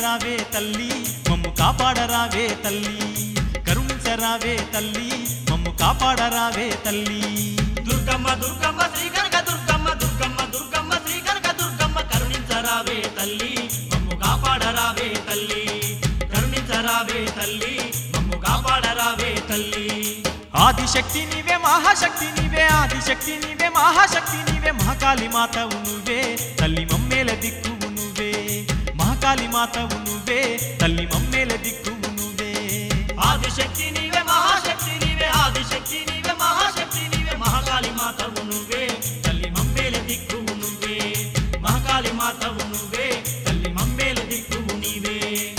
కరుణించరావే తల్లి మమ్ము కాపాడరావే తల్లి కరుణించరావే తల్లి మమ్ము కాపాడరావే తల్లి దుర్గమ్మ దుర్గమ్మ శ్రీ కనక దుర్గమ్మ దుర్గమ్మ దుర్గమ్మ శ్రీ కనక దుర్గమ్మ కరుణించరావే తల్లి మమ్ము కాపాడరావే తల్లి కరుణించరావే తల్లి మమ్ము కాపాడరావే తల్లి ఆదిశక్తి నీవే మహాశక్తి నీవే ఆదిశక్తి నీవే మహాశక్తి నీవే మహాకాళి మాతవు నువ్వే తల్లి మమ్మేల దిక్కువు నువ్వే మహాకాళి మాతవు నువ్వే తల్లి మమ్మేల దిక్కువు నువ్వే ఆదిశక్తి నీవే మహాశక్తి నీవే ఆదిశక్తి నీవే మహాశక్తి నీవే మహాకాళి మాతవు నువ్వే తల్లి మమ్మేల దిక్కువు నువ్వే మహాకాళి మాతవు నువ్వే తల్లి మమ్మేల దిక్కువు నీవే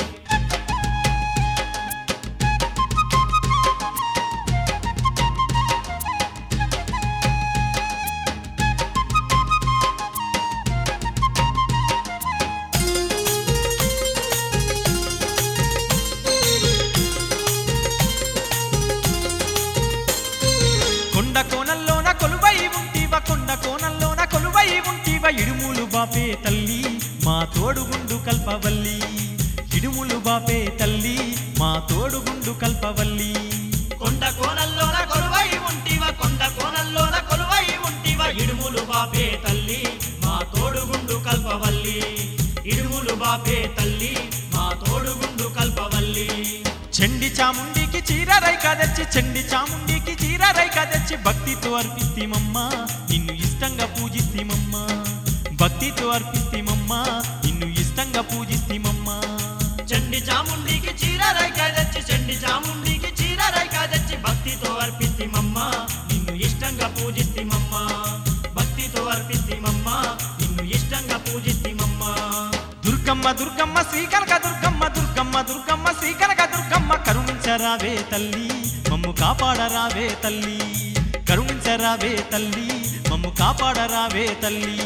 కొండ కోణంలోన కొలువై ఉంటివ కొండ కోణంలోన కొలువై ఉంటివ ఇడుములు బాపే తల్లి మా తోడుగుండు కల్పవల్లి ఇడుములు బాపే తల్లి మా తోడుగుండు కల్పవల్లి కొండ కోణంలోన కొలువై ఉంటివ కొండ కోణంలోన కొలువై ఉంటివ ఇడుములు బాపే తల్లి మా తోడుగుండు కల్పవల్లి ఇడుములు బాపే తల్లి మా తోడుగుండు కల్పవల్లి చెండి చాముండికి చీరరై కదచ్చి చెండి చాముండికి చీరరై కదచ్చి భక్తితో అర్పిస్తిమమ్మ నిన్ను ఇష్టంగా పూజిస్తిమమ్మ భక్తితో అర్పిస్తిమమ్మ నిన్ను ఇష్టంగా పూజిస్తిమమ్మ చండి చాముండికి చీరరై కదచ్చి చండి చాముండికి చీరరై కదచ్చి భక్తితో అర్పిస్తిమమ్మ నిన్ను ఇష్టంగా పూజిస్తిమమ్మ భక్తితో అర్పిస్తిమమ్మ నిన్ను ఇష్టంగా పూజిస్తిమమ్మ దుర్గమ్మ దుర్గమ్మ శ్రీకనక దుర్గమ్మ దుర్గమ్మ దుర్గమ్మ శ్రీకనక దుర్గమ్మ కరుణించరావే తల్లి మమ్ము కాపాడరావే తల్లి కరుణించరావే తల్లి మమ్ము కాపాడరావే తల్లి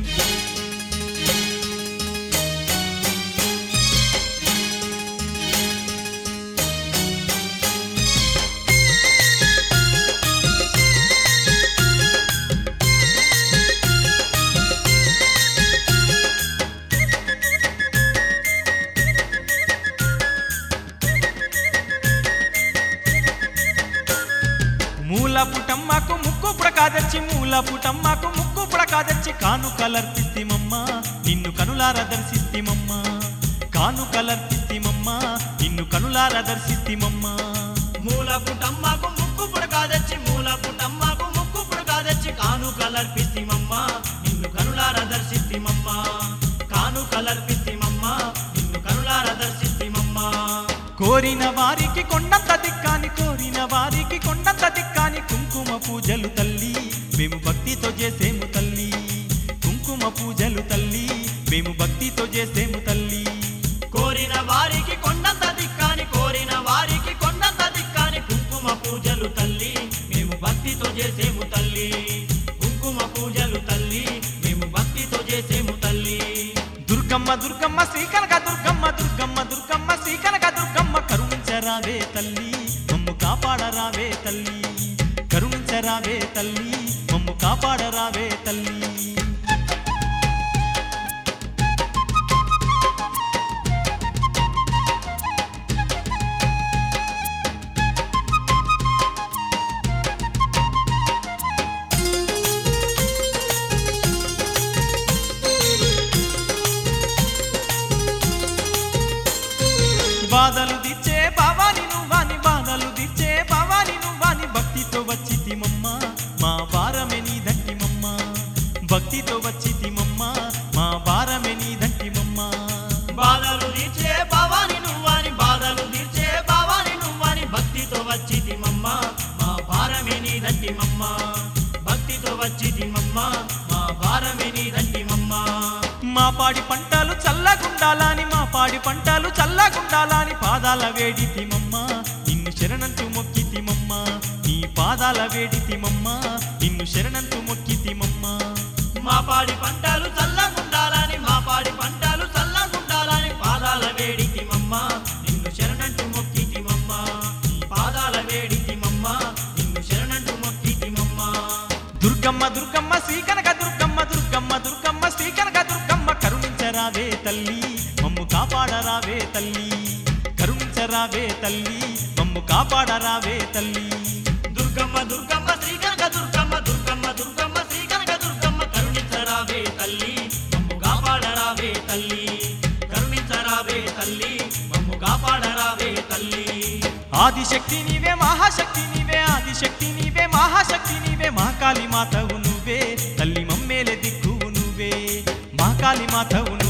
మూల పుటమ్మకు ముక్కు పుడకాదచ్చి మూల పుటమ్మకు ముక్కు పుడకాదచ్చి కాను కలర్పిస్తిమమ్మ నిన్ను కనులార దర్శిస్తిమమ్మ కాను కలర్పిస్తిమమ్మ నిన్ను కనులార దర్శిస్తిమమ్మ మూల పుటమ్మకు ముక్కు పుడకాదచ్చి మూల పుటమ్మకు ముక్కు పుడకాదచ్చి కాను కలర్పిస్తిమమ్మ నిన్ను కనులార దర్శిస్తిమమ్మ కాను కలర్పిస్తిమమ్మ నిన్ను కనులార దర్శిస్తిమమ్మ కోరిన వారికి కొండంత దిక్కాని కోరిన వారికి కొండంత దిక్కాని కుంకుమ పూజలు తల్లి మేము భక్తితో చేసేము తల్లి కుంకుమ పూజలు తల్లి మేము భక్తితో చేసేము తల్లి కోరిన వారికి కొండంత దిక్కాని కోరిన వారికి కొండంత దిక్కాని కుంకుమ పూజలు తల్లి మేము భక్తితో చేసేము తల్లి కుంకుమ పూజలు తల్లి మేము భక్తితో చేసేము తల్లి దుర్గమ్మ దుర్గమ్మ శ్రీకనక దుర్గమ్మ దుర్గమ్మ దుర్గమ్మ శ్రీకనక దుర్గమ్మ కరుణించరావే తల్లి మమ్ము కాపాడరావే తల్లి కరుణించరావే తల్లి మమ్ము కాపాడరావే తల్లి బాధలు దిచ్చే భవాని నువ్వాని బాధలు దిచ్చే భవాని నువ్వాని భక్తితో వచ్చితిమమ్మ మా భారమే నీ దంటిమమ్మ భక్తితో వచ్చితిమమ్మ మా భారమే నీ దంటిమమ్మ బాధలు తీర్చే భవాని నువ్వని బాధలు తీర్చే భవాని నువ్వని భక్తితో వచ్చితి మమ్మ మా భారమే నీ దంటి మమ్మ భక్తితో వచ్చితి మమ్మ మా భారమే నీ దంటి మమ్మ మా పాడి పంటలు చల్లగుండాలని మా పాడి పంటలు చల్లగుండాలని పాదాల వేడితిమమ్మ నిన్ను శరణంతు మొక్కితిమమ్మ నీ పాదాల వేడితిమమ్మ నిన్ను శరణంతు మొక్కితిమమ్మ మా పాడి పంటలు చల్లగుండాలని మా పాడి పంటలు చల్లగుండాలని పాదాల వేడికి మమ్మ నిన్ను శరణంటూ మొక్కితి మమ్మ నీ పాదాల వేడికి మమ్మ నిన్ను శరణంటూ మొక్కితి మమ్మ దుర్గమ్మ దుర్గమ్మ శ్రీకనక దుర్గమ్మ దుర్గమ్మ దుర్గమ్మ శ్రీకనక దుర్గమ్మ కరుణించరావే తల్లి మమ్ము కాపాడరావే తల్లి కరుణించరావే తల్లి మమ్ము కాపాడరావే తల్లి దుర్గమ్మ దుర్గమ్మ శ్రీ కనక దుర్గమ్మ దుర్గమ్మ దుర్గమ్మ శ్రీ కనక దుర్గమ్మ కరుణించరావే తల్లి మమ్ము కాపాడరావే తల్లి కరుణించరావే తల్లి మమ్ము కాపాడరావే తల్లి ఆదిశక్తి నీవే మహాశక్తి నీవే ఆదిశక్తి నీవే మహాశక్తి నీవే మా కాళీ మాతవు నువ్వే తల్లి మమ్మేలే దిక్కువు నువ్వే మా కాళీ మాతవు నువ్వే